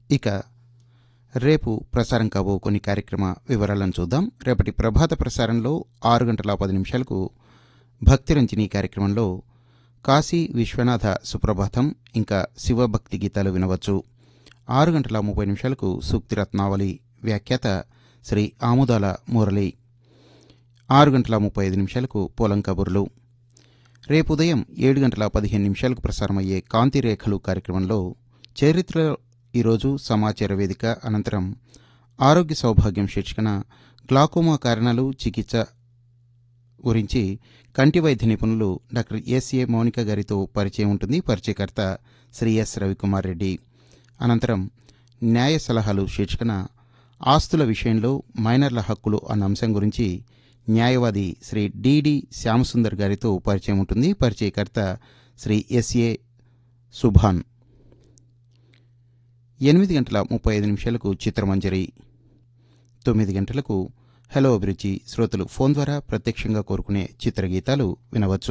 ఇక రేపు ప్రసారం కాబో కొన్ని కార్యక్రమ వివరాలను చూద్దాం రేపటి ప్రభాత ప్రసారంలో ఆరు గంటల పది నిమిషాలకు భక్తిరంజని కార్యక్రమంలో కాశీ విశ్వనాథ సుప్రభాతం ఇంకా శివభక్తి గీతాలు వినవచ్చు ఆరు గంటల ముప్పై నిమిషాలకు సూక్తి రత్నావళి వ్యాఖ్యాత శ్రీ ఆముదాల మురళి ఆరు గంటల ముప్పై ఐదు నిమిషాలకు పొలం కబుర్లు రేపు ఉదయం ఏడు గంటల పదిహేను నిమిషాలకు ప్రసారమయ్యే కాంతి రేఖలు కార్యక్రమంలో చరిత్రలో ఈరోజు సమాచార వేదిక అనంతరం ఆరోగ్య సౌభాగ్యం శీర్షికన గ్లాకోమా కారణాలు చికిత్స గురించి కంటి వైద్య నిపుణులు డాక్టర్ ఎస్ఏ మౌనిక గారితో పరిచయం ఉంటుంది పరిచయకర్త శ్రీ ఎస్ రవికుమార్ రెడ్డి అనంతరం న్యాయ సలహాలు శీర్షికన ఆస్తుల విషయంలో మైనర్ల హక్కులు అన్న అంశం గురించి న్యాయవాది శ్రీ డిడి శ్యామసుందర్ గారితో పరిచయం ఉంటుంది పరిచయకర్త శ్రీ ఎస్ఏ సుభాన్ ఎనిమిది గంటల ముప్పై ఐదు నిమిషాలకు చిత్రమంజరి తొమ్మిది గంటలకు హలో అభిరుచి శ్రోతలు ఫోన్ ద్వారా ప్రత్యక్షంగా కోరుకునే చిత్రగీతాలు వినవచ్చు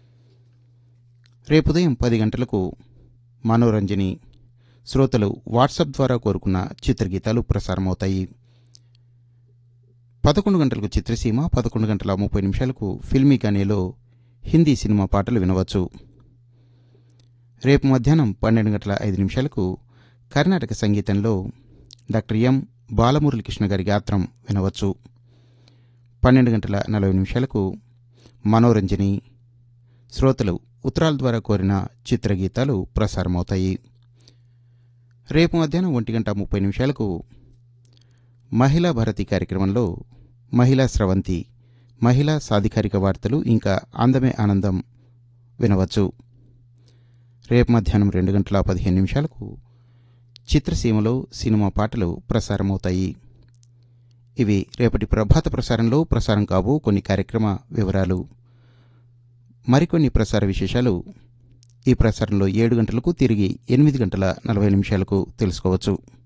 రేపు ఉదయం పది గంటలకు మనోరంజని శ్రోతలు వాట్సాప్ ద్వారా కోరుకున్న చిత్రగీతాలు ప్రసారమవుతాయి పదకొండు గంటలకు చిత్రసీమ పదకొండు గంటల ముప్పై నిమిషాలకు ఫిల్మీ గానేలో హిందీ సినిమా పాటలు వినవచ్చు రేపు మధ్యాహ్నం పన్నెండు గంటల ఐదు నిమిషాలకు కర్ణాటక సంగీతంలో డాక్టర్ ఎం బాలమురళీకృష్ణ గారి గాత్రం వినవచ్చు పన్నెండు గంటల నలభై నిమిషాలకు మనోరంజని శ్రోతలు ఉత్తరాల ద్వారా కోరిన చిత్రగీతాలు ప్రసారమవుతాయి రేపు మధ్యాహ్నం ఒంటి గంట ముప్పై నిమిషాలకు మహిళా భారతి కార్యక్రమంలో మహిళా స్రవంతి మహిళా సాధికారిక వార్తలు ఇంకా అందమే ఆనందం వినవచ్చు రేపు మధ్యాహ్నం రెండు గంటల పదిహేను నిమిషాలకు చిత్రసీమలో సినిమా పాటలు ప్రసారమవుతాయి ఇవి రేపటి ప్రభాత ప్రసారంలో ప్రసారం కాబో కొన్ని కార్యక్రమ వివరాలు మరికొన్ని ప్రసార విశేషాలు ఈ ప్రసారంలో ఏడు గంటలకు తిరిగి ఎనిమిది గంటల నలభై నిమిషాలకు తెలుసుకోవచ్చు